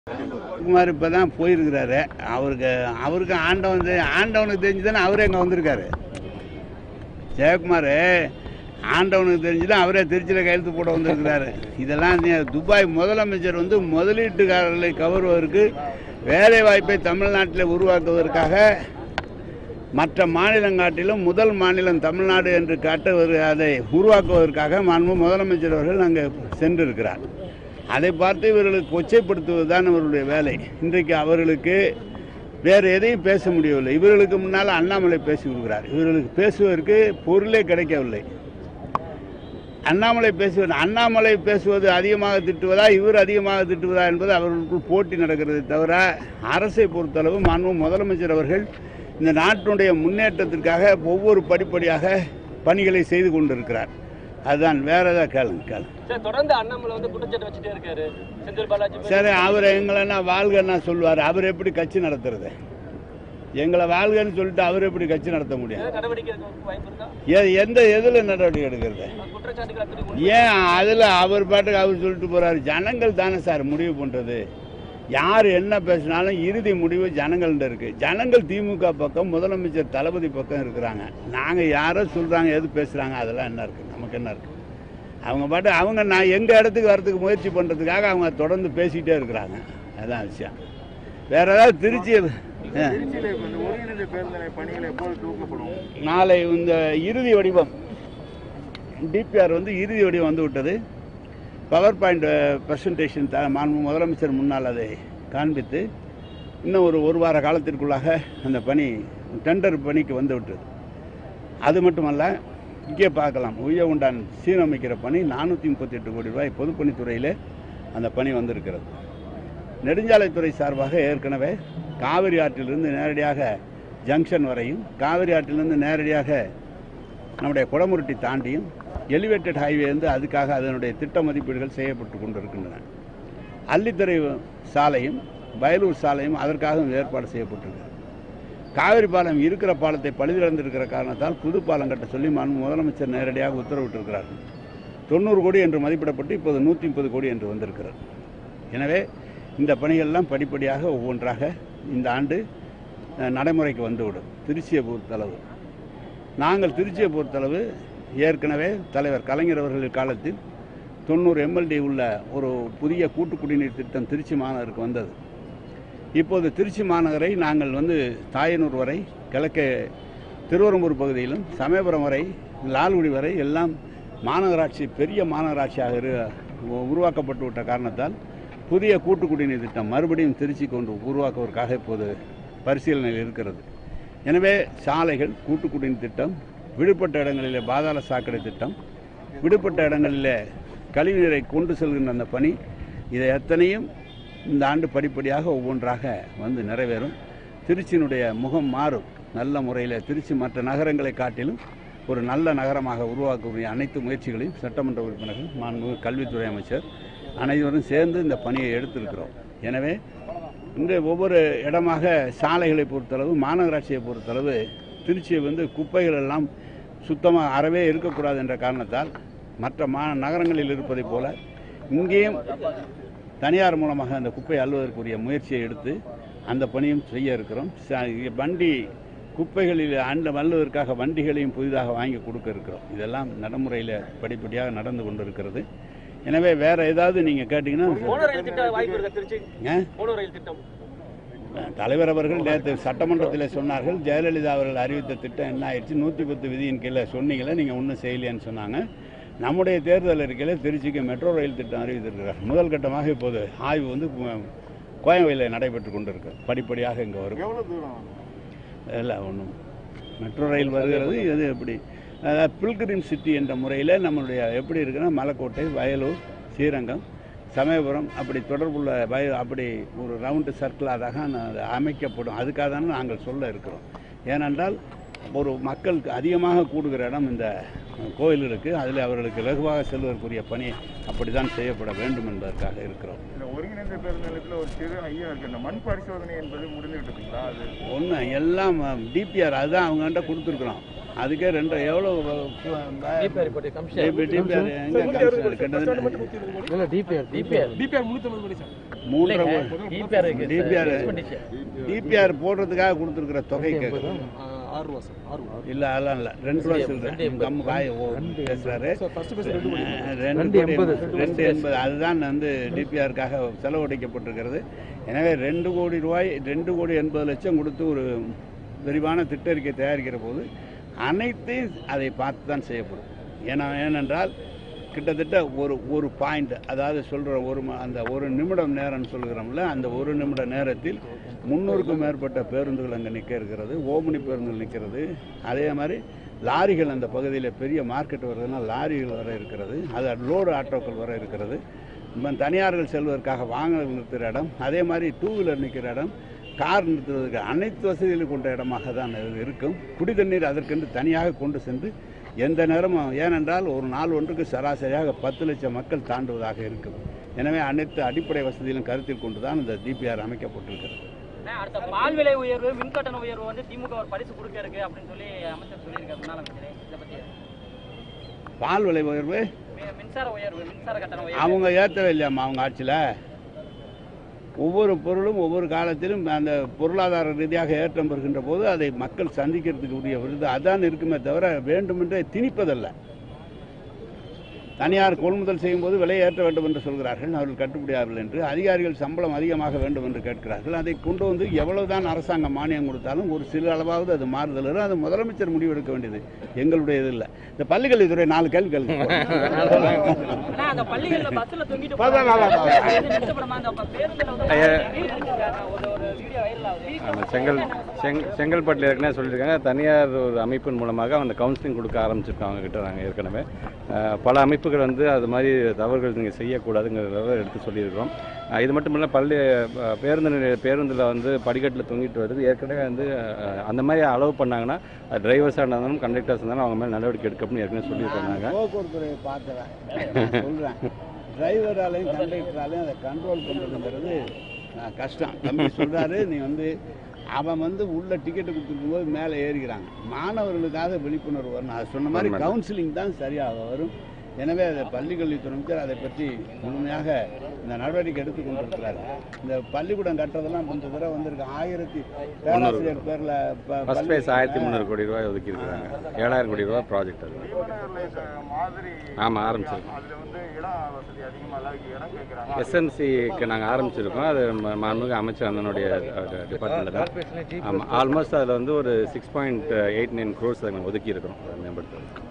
குமார் இப்போ தான் போயிருக்கிறாரு அவருக்கு அவருக்கு ஆண்டவன் தெ- ஆண்டவனுக்கு தெரிஞ்சு தானே அவரே இங்கே வந்திருக்காரு ஜெயக்குமார் ஆண்டவனுக்கு தெரிஞ்சு தான் அவரே திருச்சியில் கையெழுத்து போட வந்திருக்கிறாரு இதெல்லாம் நீ- துபாய் முதலமைச்சர் வந்து முதலீட்டுக்காரர்களை கவர்வதற்கு வேலை வாய்ப்பை தமிழ்நாட்டில் உருவாக்குவதற்காக மற்ற மாநிலங்காட்டிலும் முதல் மாநிலம் தமிழ்நாடு என்று காட்டுவது அதை உருவாக்குவதற்காக மாண்பு முதலமைச்சர் அவர்கள் அங்கே சென்றிருக்கிறார் அதை பார்த்து இவர்களுக்கு கொச்சைப்படுத்துவது தான் இவருடைய வேலை இன்றைக்கு அவர்களுக்கு வேறு எதையும் பேச முடியவில்லை இவர்களுக்கு முன்னால் அண்ணாமலை பேசி கொடுக்கிறார் இவர்களுக்கு பேசுவதற்கு பொருளே கிடைக்கவில்லை அண்ணாமலை பேசுவது அண்ணாமலை பேசுவது அதிகமாக திட்டுவதா இவர் அதிகமாக திட்டுவதா என்பது அவர்களுக்குள் போட்டி நடக்கிறது தவிர அரசை பொறுத்தளவு மாண்பு முதலமைச்சர் அவர்கள் இந்த நாட்டினுடைய முன்னேற்றத்திற்காக ஒவ்வொரு படிப்படியாக பணிகளை செய்து கொண்டிருக்கிறார் அதுதான் வேற ஏதாவது கேளுங்க கேளுங்க சார் தொடர்ந்து அண்ணாமலை வந்து குற்றச்சாட்டு வச்சுட்டே இருக்காரு செந்தில் பாலாஜி மேல. சரி அவர் எங்களென்னா வாழ்கன்னா சொல்லுவார் அவர் எப்படி கட்சி நடத்துறது எங்களை வாழ்கன்னு சொல்லிட்டு அவர் எப்படி கட்சி நடத்த முடியும் ஏதாவது நடவடிக்கை எடுக்க வாய்ப்பு இருக்கா எ- எந்த எதில் நடவடிக்கை எடுக்கிறது குற்றச்சாட்டுகள் அப்படி கொண்டு ஏன் அதில் அவர் பாட்டுக்கு அவர் சொல்லிட்டு போறாரு ஜனங்கள் தானே சார் முடிவு பண்ணுறது யார் என்ன பேசினாலும் இறுதி முடிவு ஜனங்கள்ட்ட இருக்கு ஜனங்கள் திமுக பக்கம் முதலமைச்சர் தளபதி பக்கம் இருக்கிறாங்க நாங்கள் யாரோ சொல்கிறாங்க எது பேசுகிறாங்க அதெல்லாம் என்ன இருக்குது நமக்கு என்ன இருக்குது அவங்க பாட்டு அவங்க நான் எங்கள் இடத்துக்கு வரதுக்கு முயற்சி பண்ணுறதுக்காக அவங்க தொடர்ந்து பேசிக்கிட்டே இருக்கிறாங்க அதுதான் விஷயம் வேற ஏதாவது திருச்சி ஆ. திருச்சியில இப்ப இந்த ஒருங்கிணைந்த பேருந்து நிலைய பணிகள் எப்போது துவக்கப்படும் நாளை இந்த இறுதி வடிவம் டிபிஆர் வந்து இறுதி வடிவம் வந்து விட்டது பவர் பாயிண்ட் ப்ரெசன்டேஷன் த மாண்பு முதலமைச்சர் முன்னால் அதை காண்பித்து இன்னும் ஒரு ஒரு வார காலத்திற்குள்ளாக அந்த பணி டெண்டர் பணிக்கு வந்து விட்டது அது மட்டுமல்ல இங்கே பார்க்கலாம் உய உண்டான் சீரமைக்கிற பணி நானூற்றி முப்பத்தி எட்டு கோடி ரூபாய் பொதுப்பணித்துறையில் அந்த பணி வந்திருக்கிறது நெடுஞ்சாலைத்துறை சார்பாக ஏற்கனவே காவிரி ஆற்றிலிருந்து நேரடியாக ஜங்ஷன் வரையும் காவிரி ஆற்றிலிருந்து நேரடியாக நம்முடைய குடமுருட்டி தாண்டியும் எலிவேட்டட் ஹைவே வந்து அதுக்காக அதனுடைய திட்ட மதிப்பீடுகள் செய்யப்பட்டு கொண்டிருக்கின்றன அள்ளித்துறை சாலையும் வயலூர் சாலையும் அதற்காக ஏற்பாடு செய்யப்பட்டிருக்கு காவிரி பாலம் இருக்கிற பாலத்தை பழுதிழந்திருக்கிற காரணத்தால் புது பாலம் கட்ட சொல்லி மாண்பு முதலமைச்சர் நேரடியாக உத்தரவிட்டிருக்கிறார்கள் தொண்ணூறு கோடி என்று மதிப்பிடப்பட்டு இப்போது நூற்றி முப்பது கோடி என்று வந்திருக்கிறது எனவே இந்த பணிகள்லாம் படிப்படியாக ஒவ்வொன்றாக இந்த ஆண்டு அஹ், நடைமுறைக்கு வந்துவிடும் திருச்சியை பொறுத்தளவு நாங்கள் திருச்சியை பொறுத்தளவு ஏற்கனவே தலைவர் கலைஞர் அவர்கள் காலத்தில் தொண்ணூறு எம்எல்டி உள்ள ஒரு புதிய கூட்டு குடிநீர் திட்டம் திருச்சி மாநகருக்கு வந்தது இப்போது திருச்சி மாநகரை நாங்கள் வந்து தாயனூர் வரை கிழக்கே திருவரம்பூர் பகுதியிலும் சமயபுரம் வரை லால்குடி வரை எல்லாம் மாநகராட்சி பெரிய மாநகராட்சியாக இரு- உ- உருவாக்கப்பட்டு விட்ட காரணத்தால் புதிய கூட்டு குடிநீர் திட்டம் மறுபடியும் திருச்சி கொண்டு உருவாக்குவதற்காக இப்போது பரிசீலனையில் இருக்கிறது எனவே சாலைகள் கூட்டு குடிநீர் திட்டம் விடுபட்ட இடங்களிலே பாதாள சாக்கடை திட்டம் விடுபட்ட இடங்களிலே கழிவுநீரை கொண்டு செல்கின்ற அந்த பணி இதை எத்தனையும் இந்த ஆண்டு படிப்படியாக ஒவ்வொன்றாக வந்து நிறைவேறும் திருச்சியினுடைய முகம் மாறும் நல்ல முறையில் திருச்சி மற்ற நகரங்களை காட்டிலும் ஒரு நல்ல நகரமாக உருவாக்கக்கூடிய அனைத்து முயற்சிகளையும் சட்டமன்ற உறுப்பினர்கள் மாண்பு கல்வித்துறை அமைச்சர் அனைவரும் சேர்ந்து இந்த பணியை எடுத்திருக்கிறோம் எனவே இன்று ஒவ்வொரு இடமாக சாலைகளை பொறுத்தளவு மாநகராட்சியை பொறுத்தளவு திருச்சியை வந்து குப்பைகள் எல்லாம் சுத்தமாக அறவே இருக்கக்கூடாது என்ற காரணத்தால் மற்ற மா நகரங்களில் இருப்பதைப் போல இங்கேயும் தனியார் மூலமாக அந்த குப்பை அள்ளுவதற்குரிய முயற்சியை எடுத்து அந்த பணியும் செய்ய இருக்கிறோம் ச- வண்டி குப்பைகளில் அந்த அள்ளுவதற்காக வண்டிகளையும் புதிதாக வாங்கி கொடுக்க இருக்கிறோம் இதெல்லாம் நடைமுறையில் படிப்படியாக நடந்து கொண்டிருக்கிறது எனவே வேற ஏதாவது நீங்கள் கேட்டிங்கன்னா மோனோ ரயில் திட்டம் வாய்ப்பு இருக்கா திருச்சி ஆ? மோனோ ரயில் திட்டம் தலைவர் அவர்கள் நேற்று சட்டமன்றத்தில் சொன்னார்கள் ஜெயலலிதா அவர்கள் அறிவித்த திட்டம் என்ன ஆயிடுச்சு நூற்றி பத்து விதியின் கீழே சொன்னீங்களே நீங்கள் ஒன்றும் செய்யலையான்னு சொன்னாங்க நம்முடைய தேர்தல் அறிக்கையில் திருச்சிக்கு மெட்ரோ ரயில் திட்டம் அறிவித்திருக்கிறார் முதல் கட்டமாக இப்போது ஆய்வு வந்து கு- கோயம்பேடில் நடைபெற்று கொண்டிருக்கு படிப்படியாக இங்கே வரும் எவ்வளவு தூரம் இல்லை ஒன்றும் மெட்ரோ ரயில் வருகிறது இது எப்படி அதாவது பில்கிரிம் சிட்டி என்ற முறையில் நம்மளுடைய எப்படி இருக்குன்னா மலைக்கோட்டை வயலூர் ஸ்ரீரங்கம் சமயபுரம் அப்படி தொடர்புள்ள வய அப்படி ஒரு ரவுண்டு சர்க்கிளாக அது அமைக்கப்படும் அதுக்காக தானே நாங்கள் சொல்ல இருக்கிறோம் ஏனென்றால் ஒரு மக்களுக்கு அதிகமாக கூடுகிற இடம் இந்த கோயில் இருக்குது அதில் அவர்களுக்கு வெகுவாக செல்வதற்குரிய பணி அப்படி தான் செய்யப்பட வேண்டும் என்பதற்காக இருக்கிறோம் இந்த ஒருங்கிணைந்த பேருந்து நிலையத்தில் ஒரு சிறு ஐயம் இருக்கு இந்த மண் பரிசோதனை என்பது முடிந்துகிட்டு இருக்குங்களா அது ஒன்று எல்லாம் டிபிஆர் அதுதான் அவங்ககிட்ட கொடுத்துருக்குறோம் அதுக்கே ரெண்டு எவ்வளோ டிபிஆர் ரிப்போர்ட் கமிஷன் டிபிஆர் எங்கே கிட்டத்தட்ட இல்ல டிபிஆர் டிபிஆர் டிபிஆர் முன்னூத்தி ஐம்பது மணி சார் மூன்றரை டிபிஆர் டிபிஆர் டிபிஆர் போடுறதுக்காக கொடுத்துருக்குற தொகை கேட்குறோம் ஆறு ரூபா சார் ஆறு ரூபா இல்லை அதெல்லாம் இல்லை ரெண்டு ரூபா சொல்கிறேன் கம்மு காய ஓ பேசுகிறாரு ஃபர்ஸ்ட் பேச ரெண்டு கோடி ரெண்டு எண்பது ரெண்டு எண்பது அதுதான் வந்து டிபிஆருக்காக செலவழிக்கப்பட்டிருக்கிறது எனவே ரெண்டு கோடி ரூபாய் ரெண்டு கோடி எண்பது லட்சம் கொடுத்து ஒரு விரிவான திட்டறிக்கை தயாரிக்கிற போது அனைத்தையும் அதை பார்த்து தான் செய்யப்படும் ஏன்னா ஏனென்றால் கிட்டத்தட்ட ஒரு ஒரு பாயிண்ட் அதாவது சொல்கிற ஒரு ம- அந்த ஒரு நிமிடம் நேரம்னு சொல்கிறோம்ல அந்த ஒரு நிமிட நேரத்தில் முந்நூறுக்கும் மேற்பட்ட பேருந்துகள் அங்கே நிற்க இருக்கிறது ஓமனி பேருந்துகள் நிற்கிறது அதே மாதிரி லாரிகள் அந்த பகுதியில் பெரிய மார்க்கெட் வருதுன்னா லாரிகள் வர இருக்கிறது அது லோடு ஆட்டோக்கள் வர இருக்கிறது நம்ம தனியார்கள் செல்வதற்காக வாகனம் நிறுத்துகிற இடம் அதே மாதிரி டூ வீலர் நிற்கிற இடம் கார் நிறுத்துவதற்கு அனைத்து வசதிகளும் கொண்ட இடமாக தான் இது இருக்கும் குடி தண்ணீர் அதற்கென்று தனியாக கொண்டு சென்று எந்த நேரமும் ஏனென்றால் ஒரு நாள் ஒன்றுக்கு சராசரியாக பத்து லட்சம் மக்கள் தாண்டுவதாக இருக்கும் எனவே அனைத்து அடிப்படை வசதிகளும் கருத்தில் கொண்டு தான் இந்த டிபிஆர் அமைக்கப்பட்டிருக்கிறது அண்ணா, அடுத்த பால் விலை உயர்வு மின்கட்டண உயர்வு வந்து திமுக ஒரு பரிசு கொடுக்க இருக்கு அப்படின்னு சொல்லி அமைச்சர் சொல்லியிருக்காரு முன்னாள் அமைச்சர் இதை பத்தி பால் விலை உயர்வு மி- மின்சார உயர்வு மின்சார கட்டண உயர்வு அவங்க ஏற்றவே இல்லையாம்மா அவங்க ஆட்சியில் ஒவ்வொரு பொருளும் ஒவ்வொரு காலத்திலும் அந்த பொருளாதார ரீதியாக ஏற்றம் பெறுகின்ற போது அதை மக்கள் சந்திக்கிறதுக்கு உரிய விருது அதான் இருக்குமே தவிர வேண்டுமென்றே திணிப்பதல்ல தனியார் கொள்முதல் செய்யும்போது விலை ஏற்ற வேண்டும் என்று சொல்கிறார்கள் அவர்கள் கட்டுப்படியார்கள் என்று அதிகாரிகள் சம்பளம் அதிகமாக வேண்டும் என்று கேட்கிறார்கள் அதை கொண்டு வந்து எவ்வளவுதான் அரசாங்கம் மானியம் கொடுத்தாலும் ஒரு சிறு அளவாவது அது மாறுதல் வரும். அது முதலமைச்சர் முடிவெடுக்க வேண்டியது எங்களுடைய இது இல்லை இந்த பள்ளிக்கல்வித்துறை நாலு கேள்வி கேள்வி ஆனா அந்த பள்ளிகள்ல பஸ்ல தொங்கிட்டு பரவாயில்ல, போறாங்க. பரவாயில்ல. இது நிறுத்தப்படுமா? அந்த ப- பேருந்துல வந்து ஐயா. வீடு இருக்காங்க. ஒரு ஒரு வீடியோ வைரல் ஆகுது ஆமாம் செங்கல் செங் செங்கல்பட்டில் ஏற்கனவே சொல்லியிருக்காங்க தனியார் ஒரு அமைப்பின் மூலமாக அந்த கவுன்சிலிங் கொடுக்க ஆரம்பிச்சிருக்கோம் அவங்க கிட்ட நாங்கள் ஏற்கனவே அஹ், பல அமைப்புகள் வந்து அது மாதிரி தவறுகள் நீங்கள் செய்யக்கூடாதுங்கிறத எடுத்து சொல்லியிருக்கிறோம் அஹ், இது மட்டும் இல்லை பள்ளி அஹ், பேருந்து நிலைய பேருந்தில் வந்து படிக்கட்டில் தொங்கிட்டு வருது ஏற்கனவே வந்து அஹ், அந்த மாதிரி அலோவ் பண்ணாங்கன்னா டிரைவர்ஸாக இருந்தாலும் கண்டக்டர்ஸ் இருந்தாலும் அவங்க மேலே நடவடிக்கை எடுக்கணும்னு ஏற்கனவே சொல்லியிருக்காங்க போக்குவரத்துறையை பார்த்தவன் சொல்கிறேன் டிரைவராலையும் கண்டக்டராலையும் அதை கண்ட்ரோல் பண்ணுறதுங்கிறது நான் கஷ்டம் தம்பி சொல்கிறாரு நீ வந்து அவன் வந்து உள்ள டிக்கெட்டு கொடுத்துருக்கும் போது மேலே ஏறிக்கிறாங்க மாணவர்களுக்காக விழிப்புணர்வு வரணும் அது சொன்ன மாதிரி உண்மைதான். கவுன்சிலிங் தான் சரியாக வரும் எனவே அதை பள்ளிக்கல்வித்துறை அமைச்சர் அதை பற்றி முழுமையாக இந்த நடவடிக்கை எடுத்து கொண்டிருக்கிறார் இந்த பள்ளிக்கூடம் கட்டுறதெல்லாம் கொஞ்ச தடவை வந்திருக்கு ஆயிரத்தி பேராசிரியர் பேரில் ஃபர்ஸ்ட் ஃபேஸ் ஆயிரத்தி முந்நூறு கோடி ரூபாய் ஒதுக்கி இருக்காங்க ஏழாயிரம் கோடி ரூபாய் ப்ராஜெக்ட் அது தீவனர்ல இந்த மாதிரி ஆமாம் ஆரம்பிச்சிருக்கோம் அதுல வந்து இடம் வசதி அதிகமா இல்லாத இடம் கேட்கறாங்க எஸ்எம்சிக்கு நாங்கள் ஆரம்பிச்சிருக்கோம் அது ம- மாண்புமிகு அமைச்சர் அண்ணனுடைய டிபார்ட்மெண்ட்டில் தான் ஆமாம் ஆல்மோஸ்ட் அதில் வந்து ஒரு six point eight nine crores நாங்கள் ஒதுக்கி இருக்கிறோம் அதை மேம்படுத்துறதுக்கு